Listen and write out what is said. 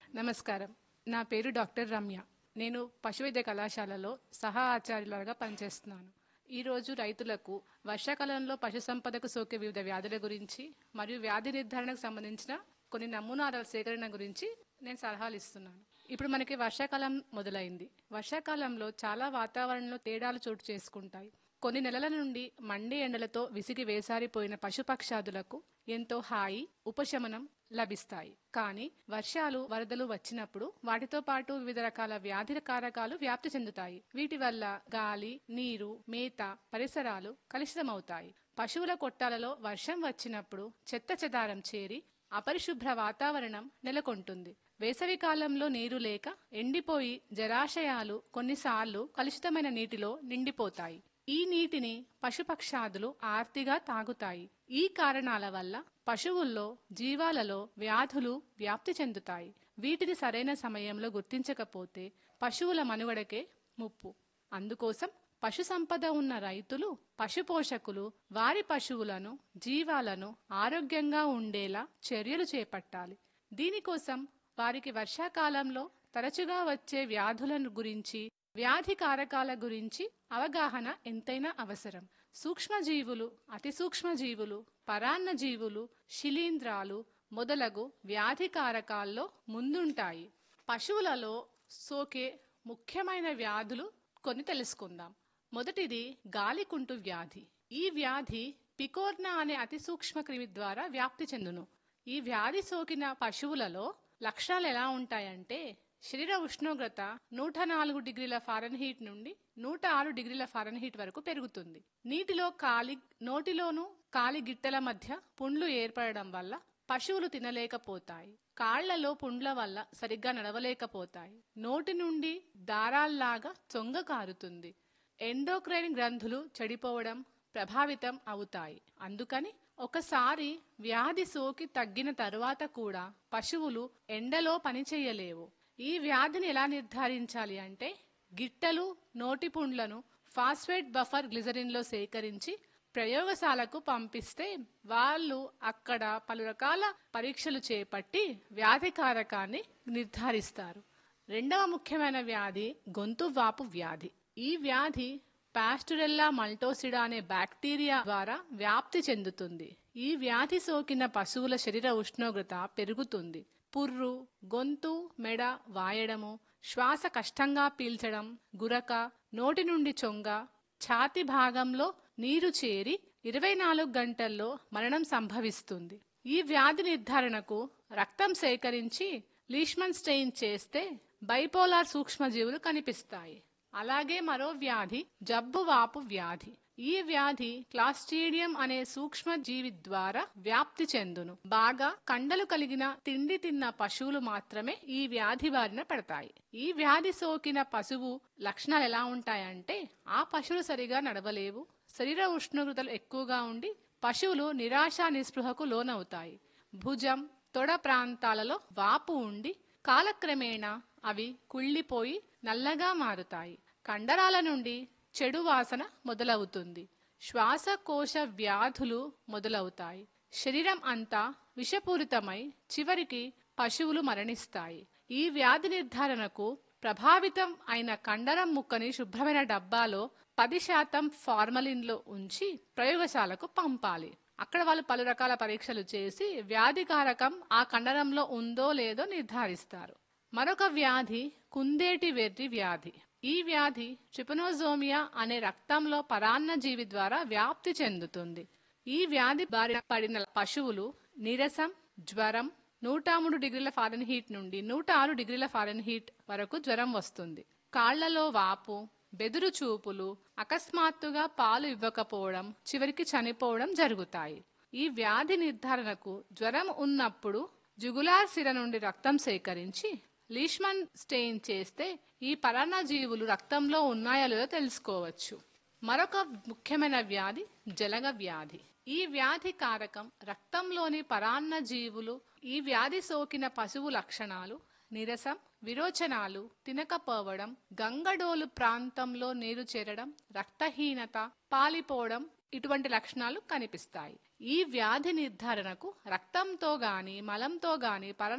నమస్కారం నా పేరు డాక్టర్ రమ్య నేను పశువైద్య కళాశాలలో సహా ఆచార్యులుగా పనిచేస్తున్నాను ఈరోజు రైతులకు వర్షాకాలంలో పశు సంపదకు సోకే వివిధ వ్యాధుల గురించి మరియు వ్యాధి నిర్ధారణకు సంబంధించిన కొన్ని నమూనాల సేకరణ గురించి నేను సలహాలు ఇస్తున్నాను ఇప్పుడు మనకి వర్షాకాలం మొదలైంది వర్షాకాలంలో చాలా వాతావరణంలో తేడాలు చోటు చేసుకుంటాయి కొన్ని నెలల నుండి మండే ఎండలతో విసిగి వేసారిపోయిన పశుపక్షాదులకు ఎంతో హాయి ఉపశమనం లభిస్తాయి కానీ వర్షాలు వరదలు వచ్చినప్పుడు వాటితో పాటు వివిధ రకాల వ్యాధి కారకాలు వ్యాప్తి చెందుతాయి వీటి వల్ల గాలి నీరు మేత పరిసరాలు కలుషితమవుతాయి పశువుల కొట్టాలలో వర్షం వచ్చినప్పుడు చెత్త చెదారం చేరి అపరిశుభ్ర వాతావరణం నెలకొంటుంది వేసవి కాలంలో నీరు లేక ఎండిపోయి జలాశయాలు కొన్నిసార్లు కలుషితమైన నీటిలో నిండిపోతాయి ఈ నీటిని పశుపక్షాదులు ఆర్తిగా తాగుతాయి ఈ కారణాల వల్ల పశువుల్లో జీవాలలో వ్యాధులు వ్యాప్తి చెందుతాయి వీటిని సరైన సమయంలో గుర్తించకపోతే పశువుల మనుగడకే ముప్పు అందుకోసం పశు సంపద ఉన్న రైతులు పశు పోషకులు వారి పశువులను జీవాలను ఆరోగ్యంగా ఉండేలా చర్యలు చేపట్టాలి దీనికోసం వారికి వర్షాకాలంలో తరచుగా వచ్చే వ్యాధులను గురించి వ్యాధి కారకాల గురించి అవగాహన ఎంతైనా అవసరం సూక్ష్మజీవులు అతి సూక్ష్మజీవులు పరాన్న జీవులు శిలీంధ్రాలు మొదలగు వ్యాధి కారకాల్లో ముందుంటాయి పశువులలో సోకే ముఖ్యమైన వ్యాధులు కొన్ని తెలుసుకుందాం మొదటిది గాలికుంటు వ్యాధి ఈ వ్యాధి పికోర్నా అనే అతి సూక్ష్మ క్రిమి ద్వారా వ్యాప్తి చెందును ఈ వ్యాధి సోకిన పశువులలో లక్షణాలు ఎలా ఉంటాయంటే శరీర ఉష్ణోగ్రత నూట నాలుగు డిగ్రీల ఫారెన్హీట్ నుండి నూట ఆరు డిగ్రీల ఫారెన్హీట్ వరకు పెరుగుతుంది నీటిలో కాలి నోటిలోను కాలి గిట్టల మధ్య పుండ్లు ఏర్పడడం వల్ల పశువులు తినలేకపోతాయి కాళ్లలో పుండ్ల వల్ల సరిగ్గా నడవలేకపోతాయి నోటి నుండి దారాల్లాగా చొంగ కారుతుంది ఎండోక్రైన్ గ్రంథులు చెడిపోవడం ప్రభావితం అవుతాయి అందుకని ఒకసారి వ్యాధి సోకి తగ్గిన తరువాత కూడా పశువులు ఎండలో పనిచేయలేవు ఈ వ్యాధిని ఎలా నిర్ధారించాలి అంటే గిట్టలు నోటిపుండ్లను ఫాస్ఫేట్ బఫర్ గ్లిజరిన్లో సేకరించి ప్రయోగశాలకు పంపిస్తే వాళ్ళు అక్కడ పలు రకాల పరీక్షలు చేపట్టి వ్యాధి కారకాన్ని నిర్ధారిస్తారు రెండవ ముఖ్యమైన వ్యాధి గొంతు వాపు వ్యాధి ఈ వ్యాధి పాస్టురెల్లా మల్టోసిడా అనే బ్యాక్టీరియా ద్వారా వ్యాప్తి చెందుతుంది ఈ వ్యాధి సోకిన పశువుల శరీర ఉష్ణోగ్రత పెరుగుతుంది పుర్రు గొంతు మెడ వాయడము శ్వాస కష్టంగా పీల్చడం గురక నోటి నుండి చొంగ ఛాతి భాగంలో నీరు చేరి ఇరవై నాలుగు గంటల్లో మరణం సంభవిస్తుంది ఈ వ్యాధి నిర్ధారణకు రక్తం సేకరించి లీష్మన్ స్టెయిన్ చేస్తే బైపోలార్ సూక్ష్మజీవులు కనిపిస్తాయి అలాగే మరో వ్యాధి జబ్బు వాపు వ్యాధి ఈ వ్యాధి క్లాస్ట్రీడియం అనే సూక్ష్మ జీవి ద్వారా వ్యాప్తి చెందును బాగా కండలు కలిగిన తిండి తిన్న పశువులు మాత్రమే ఈ వ్యాధి బారిన పడతాయి ఈ వ్యాధి సోకిన పశువు లక్షణాలు ఎలా ఉంటాయంటే ఆ పశువులు సరిగా నడవలేవు శరీర ఉష్ణోగ్రతలు ఎక్కువగా ఉండి పశువులు నిరాశ నిస్పృహకు లోనవుతాయి భుజం తొడ ప్రాంతాలలో వాపు ఉండి కాలక్రమేణా అవి కుళ్ళిపోయి నల్లగా మారుతాయి కండరాల నుండి చెడు వాసన మొదలవుతుంది శ్వాసకోశ వ్యాధులు మొదలవుతాయి శరీరం అంతా విషపూరితమై చివరికి పశువులు మరణిస్తాయి ఈ వ్యాధి నిర్ధారణకు ప్రభావితం అయిన కండరం ముక్కని శుభ్రమైన డబ్బాలో పది శాతం ఫార్మలిన్లో ఉంచి ప్రయోగశాలకు పంపాలి అక్కడ వాళ్ళు పలు రకాల పరీక్షలు చేసి వ్యాధి కారకం ఆ కండరంలో ఉందో లేదో నిర్ధారిస్తారు మరొక వ్యాధి కుందేటి వెర్రి వ్యాధి ఈ వ్యాధి ట్రిపనోజోమియా అనే రక్తంలో పరాన్న జీవి ద్వారా వ్యాప్తి చెందుతుంది ఈ వ్యాధి బారిన పడిన పశువులు నీరసం జ్వరం నూట మూడు డిగ్రీల ఫారెన్హీట్ నుండి నూట ఆరు డిగ్రీల ఫారెన్హీట్ వరకు జ్వరం వస్తుంది కాళ్లలో వాపు బెదురు చూపులు అకస్మాత్తుగా పాలు ఇవ్వకపోవడం చివరికి చనిపోవడం జరుగుతాయి ఈ వ్యాధి నిర్ధారణకు జ్వరం ఉన్నప్పుడు జుగులార్ సిర నుండి రక్తం సేకరించి లీష్మన్ స్టెయిన్ చేస్తే ఈ పరాన్నజీవులు రక్తంలో ఉన్నాయో లేదో తెలుసుకోవచ్చు మరొక ముఖ్యమైన వ్యాధి జలగ వ్యాధి ఈ వ్యాధి కారకం రక్తంలోని పరాన్న జీవులు ఈ వ్యాధి సోకిన పశువు లక్షణాలు నీరసం విరోచనాలు తినకపోవడం గంగడోలు ప్రాంతంలో నీరు చేరడం రక్తహీనత పాలిపోవడం ఇటువంటి లక్షణాలు కనిపిస్తాయి ఈ వ్యాధి నిర్ధారణకు రక్తంతో గాని మలంతో గాని పర